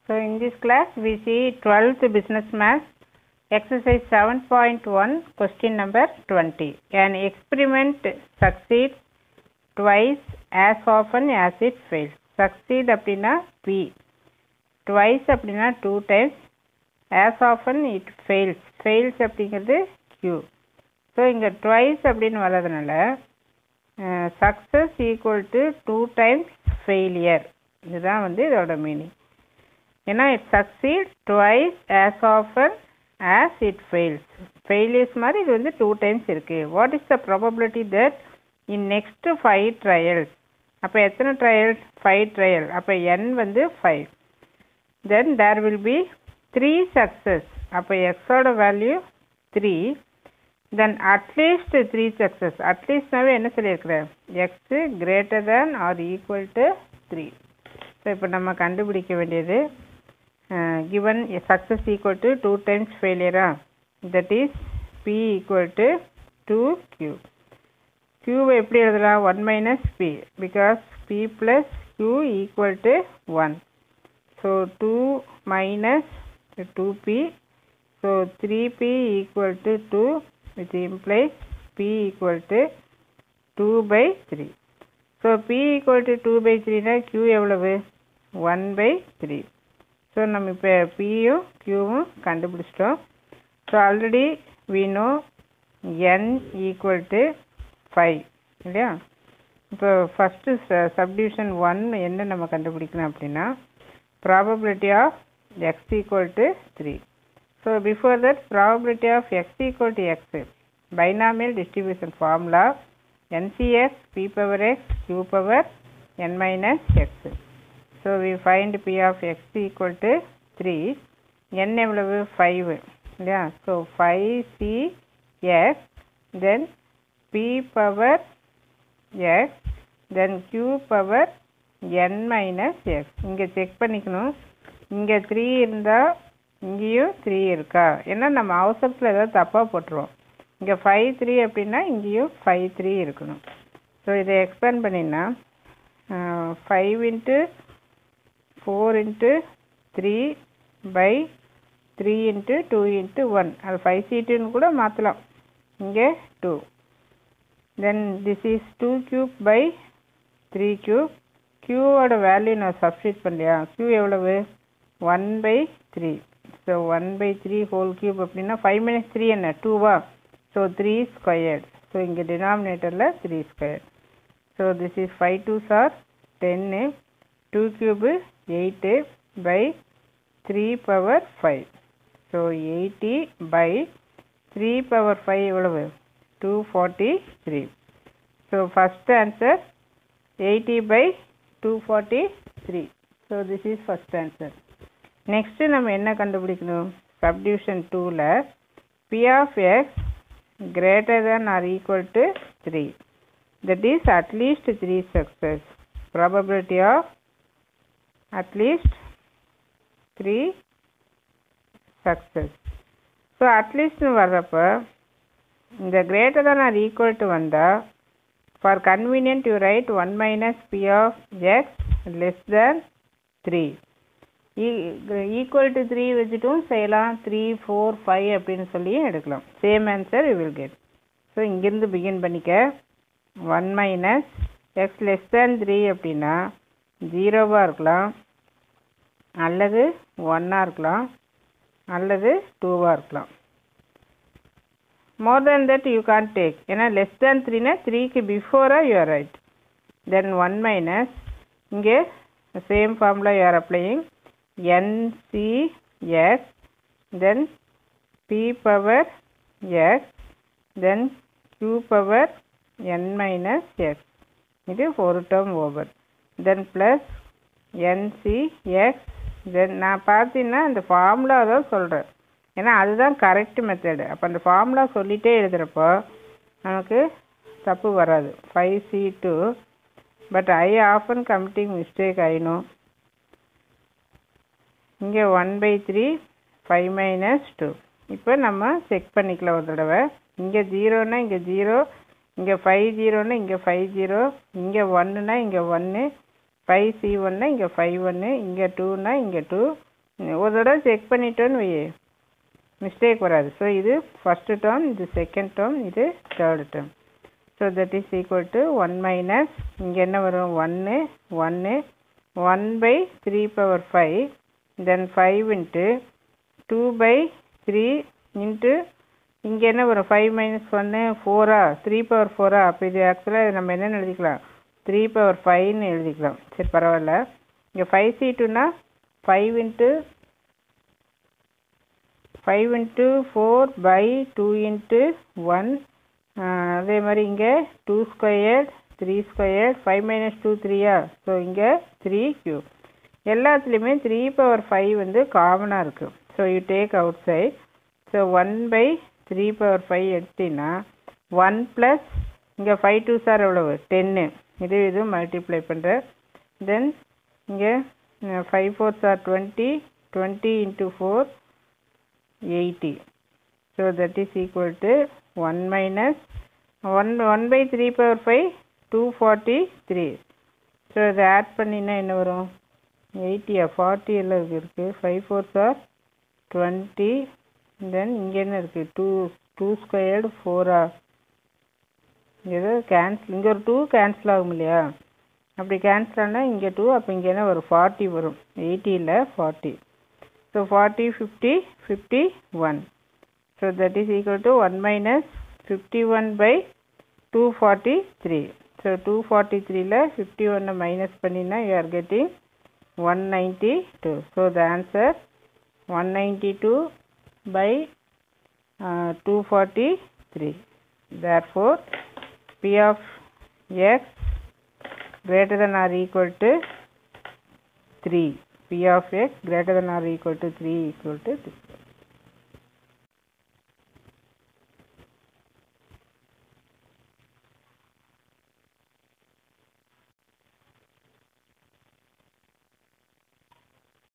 So in this class we see 12th business math exercise 7.1 question number 20. An experiment succeeds twice as often as it fails. Succeed அப்படின்னா P. Twice அப்படின்னா two times. As often it fails. Fails அப்படிங்கிறது Q. So இங்கே twice அப்படின்னு வர்றதுனால success equal to two times failure இதுதான் வந்து இதோட meaning ஏன்னா it succeed twice as often as it fails failures மாதிரி இது வந்து டூ டைம்ஸ் இருக்குது what is the probability that in next five trials அப்போ எத்தனை ட்ரையல்ஸ் ஃபைவ் ட்ரையல் அப்போ என் வந்து five then there will be three success அப்போ எக்ஸோட value three then at least three success அட்லீஸ்ட்னாவே என்ன சொல்லியிருக்கிறேன் x greater than or equal to three so இப்போ நம்ம கண்டுபிடிக்க வேண்டியது given success equal to two times ஃபெயிலியரா that is p equal to two q கியூவை எப்படி எழுதலாம் one minus p because p plus q equal to one so two minus two p so three p equal to two which implies p equal to 2 by 3. So p equal to 2 by 3 னா q எவ்வளவு 1 by 3. So நம்ம இப்போ பியும் க்யூவும் கண்டுபிடிச்சிட்டோம் so already we know n equal to five இல்லையா இப்போ first subdivision one என்ன நம்ம கண்டுபிடிக்கணும் அப்படின்னா probability of x equal to three So before that probability of x equal to x binomial distribution formula NCX p power x q power n minus x. So we find p of x equal to 3 n எவ்வளவு 5 இல்லையா so five C x then p power x then q power n minus x இங்கே check பண்ணிக்கணும் இங்கே three இருந்தால் இங்கேயும் three இருக்கா ஏன்னா நம்ம அவசரத்தில் ஏதாவது தப்பாக போட்டுருவோம் இங்கே ஃபைவ் த்ரீ அப்படின்னா இங்கேயும் ஃபைவ் த்ரீ இருக்கணும் ஸோ இதை எக்ஸ்பேண்ட் பண்ணினா five into four into three by three into two into one அது ஃபைவ் சீட்டுன்னு கூட மாற்றலாம் இங்கே two then this is two cube by three cube க்யூவோட வேல்யூ நான் சப்ஸ்டியூட் பண்ணலையா க்யூ எவ்வளவு one by three so one by three whole cube அப்படின்னா ஃபைவ் மைனஸ் த்ரீ என்ன டூவா ஸோ த்ரீ ஸ்கொயர்ட் ஸோ இங்கே டினாமினேட்டரில் three square so this is five two சார் டென்னு two cube eight by three power five so eighty by three power five எவ்வளவு two forty three so first answer eighty by two forty three so this is first answer next நம்ம என்ன கண்டுபிடிக்கணும் subdivision டூவில் p of x greater than or equal to three that is at least three success probability of at least three success so அட்லீஸ்ட்னு வர்றப்போ இந்த greater than or equal to வந்தால் for convenient you write one minus p of x less than three equal to three வச்சுட்டும் செய்யலாம் three four five அப்படின்னு சொல்லியும் எடுக்கலாம் same answer you will get so இங்கேருந்து பிகின் பண்ணிக்க one minus x less than three அப்படின்னா ஜீரோவாக இருக்கலாம் அல்லது ஒன்னாக இருக்கலாம் அல்லது டூவாக இருக்கலாம் more than that you can take ஏன்னா லெஸ் தேன் த்ரீனா த்ரீக்கு பிஃபோராக you are right then one minus இங்கே same formula you are applying NCX then P power X then Q power N minus X இது ஒரு term over then plus NCX தென் நான் பார்த்தீங்கன்னா இந்த ஃபார்முலா தான் சொல்கிறேன் ஏன்னா அதுதான் கரெக்ட் மெத்தடு அப்போ அந்த ஃபார்முலா சொல்லிகிட்டே எழுதுகிறப்போ நமக்கு தப்பு வராது five C two but I often committing mistake ஆயினும் இங்கே one by three five minus two இப்போ நம்ம செக் பண்ணிக்கலாம் ஒரு தடவை இங்கே ஜீரோனா இங்கே ஜீரோ இங்கே ஃபைவ் ஜீரோனா இங்கே ஃபைவ் ஜீரோ இங்கே ஒன்றுனா இங்கே ஒன்று ஃபைவ் சி ஒன்னா இங்கே ஃபைவ் ஒன்று இங்கே டூனா இங்கே டூ ஒரு தடவை செக் பண்ணிட்டோன்னு வை மிஸ்டேக் வராது ஸோ இது ஃபஸ்ட்டு டேர்ம் இது செகண்ட் டேர்ம் இது third term so that is equal to one minus இங்கே என்ன வரும் ஒன்று ஒன்று one by three power five then five into two by three into இங்கே என்ன வரும் ஃபைவ் மைனஸ் ஒன்று ஃபோரா த்ரீ பவர் ஃபோரா அப்போ இது ஆக்சுவலாக நம்ம என்னென்னு எழுதிக்கலாம் த்ரீ பவர் ஃபைவ்னு எழுதிக்கலாம் சரி பரவாயில்ல இங்கே ஃபைவ் சி டூனா five into five into four by two into one அதே மாதிரி இங்கே two square three square five minus two த்ரீயா ஸோ இங்கே த்ரீ க்யூ எல்லாத்துலேயுமே த்ரீ பவர் ஃபைவ் வந்து காமனாக இருக்குது so you take outside so one by three power five எடுத்தீங்கன்னா ஒன் ப்ளஸ் இங்கே ஃபைவ் டூ சார் எவ்வளவு டென்னு இது இது மல்டிப்ளை பண்ணுறேன் தென் இங்கே ஃபைவ் ஃபோர் சார் twenty twenty into four eighty so that is equal to one minus one one by three power five two forty three so இதை ஆட் பண்ணினா என்ன வரும் எயிட்டியா ஃபார்ட்டி எல்லாம் இருக்குது ஃபைவ் ஃபோர் சார் டுவெண்ட்டி தென் இங்கே என்ன இருக்குது டூ டூ ஸ்கொயர்டு ஃபோரா ஏதோ கேன்சல் இங்கே ஒரு டூ கேன்சல் ஆகும் இல்லையா அப்படி கேன்சல் ஆனால் இங்கே டூ அப்போ இங்கே என்ன வரும் ஃபார்ட்டி வரும் எயிட்டியில் forty so forty fifty fifty one so that is equal to one minus fifty one by two forty three so two forty த்ரீல ஃபிஃப்டி ஒன்னை மைனஸ் பண்ணினா you are getting one ninety two so the answer one ninety two by uh, 243 therefore p of x greater than or equal to 3 p of x greater than or equal to 3 equal to 3